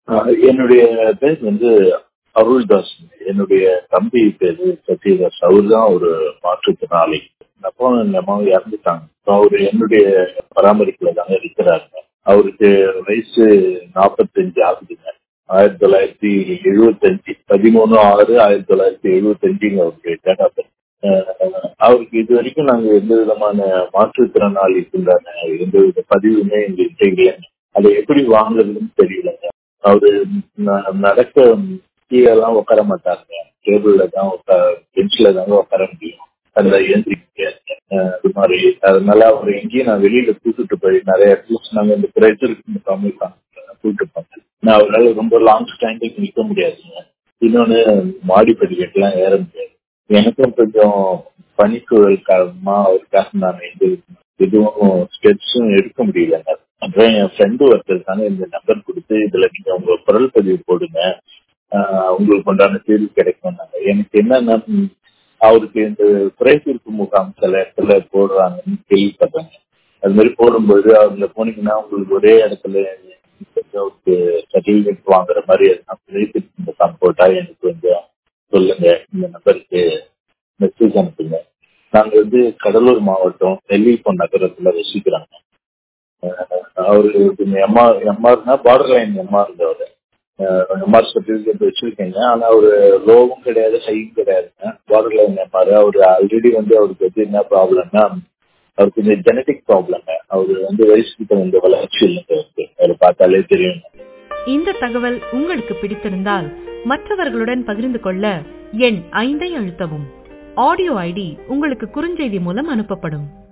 ஆஹ் என்னுடைய பேர் வந்து அருள்தாஸ் என்னுடைய தம்பி பேரு சத்யதாஸ் அவர் தான் ஒரு மாற்றுத்திறனாளி அப்போ எங்க அம்மாவும் இறந்துட்டாங்க So அவரு என்னுடைய பராமரிப்புல தாங்க இருக்கிறாருங்க அவருக்கு வயசு நாற்பத்தஞ்சு ஆகுதுங்க ஆயிரத்தி தொள்ளாயிரத்தி எழுபத்தஞ்சு பதிமூணு ஆறு ஆயிரத்தி தொள்ளாயிரத்தி எழுபத்தஞ்சுங்க அவருக்கு டேட் ஆஃப் அவருக்கு இது வரைக்கும் நாங்க எந்த விதமான மாற்றுத்திறனாளிக்கு உண்டான எந்த வித பதிவுமே எங்களுக்கு இல்லைங்க அதை எப்படி வாங்குறதுன்னு தெரியலங்க அவரு ந- நடக்க கீழெல்லாம் உட்கார மாட்டாங்க டேபிள்ல தான் உட்கார பெஞ்ச்ல தாங்க உட்கார முடியும் அதுல ஏந்திரிக்க அது மாதிரி அதனால அவர் எங்கேயும் நான் வெளியில கூட்டிட்டு போய் நிறைய இடத்துல நாங்க இந்த பிரச்சனைக்கு தமிழ் கூட்டிட்டு போனேன் நான் அவரால் ரொம்ப லாங் ஸ்டாண்டிங் நிற்க முடியாதுங்க இன்னொன்னு மாடி படிக்கட்டுலாம் ஏற முடியாது எனக்கும் கொஞ்சம் பனிச்சூழல் காரணமா அவருக்காக நான் எந்த எதுவும் ஸ்டெப்ஸும் எடுக்க முடியலங்க அப்புறம் என் ஃப்ரெண்டு ஒருத்தர் தானே இந்த நம்பர் கொடுத்து இதுல நீங்க உங்க குரல் பதிவு போடுங்க ஆஹ் உங்களுக்கு உண்டான தீர்வு கிடைக்கும்னாங்க எனக்கு என்னன்னா ம், அவருக்கு இந்த குறைதீர்ப்பு முகாம் சில இடத்துல போடுறாங்கன்னு கேள்விப்படுறாங்க அது மாதிரி போடும்போது அவங்க போனீங்கன்னா உங்களுக்கு ஒரே இடத்துல அவருக்கு சர்டிபிகேட் வாங்குற மாதிரி எதுனா குறைதீர்ப்பு முகாம் போட்டா எனக்கு கொஞ்சம் சொல்லுங்க இந்த நம்பருக்கு மெசேஜ் அனுப்புங்க நாங்க வந்து கடலூர் மாவட்டம் நெல்லிப்பொன் நகரத்துல வசிக்கிறாங்க அவரு எம்ஆர் எம்ஆர்னா பார்டர் லைன் எம்ஆர் அவரு எம்ஆர் சர்டிபிகேட் வச்சிருக்கீங்க ஆனா அவரு லோவும் கிடையாது ஹையும் கிடையாதுங்க பார்டர் லைன் எம்ஆர் அவரு ஆல்ரெடி வந்து அவருக்கு வந்து என்ன ப்ராப்ளம்னா அவருக்கு இந்த ஜெனட்டிக் ப்ராப்ளங்க அவரு வந்து வயசுக்கு தகுந்த வளர்ச்சி இல்லைங்க அவருக்கு அவரை பார்த்தாலே தெரியும் இந்த தகவல் உங்களுக்கு பிடித்திருந்தால் மற்றவர்களுடன் பகிர்ந்து கொள்ள எண் ஐந்தை அழுத்தவும் ஆடியோ ஐடி உங்களுக்கு குறுஞ்செய்தி மூலம் அனுப்பப்படும்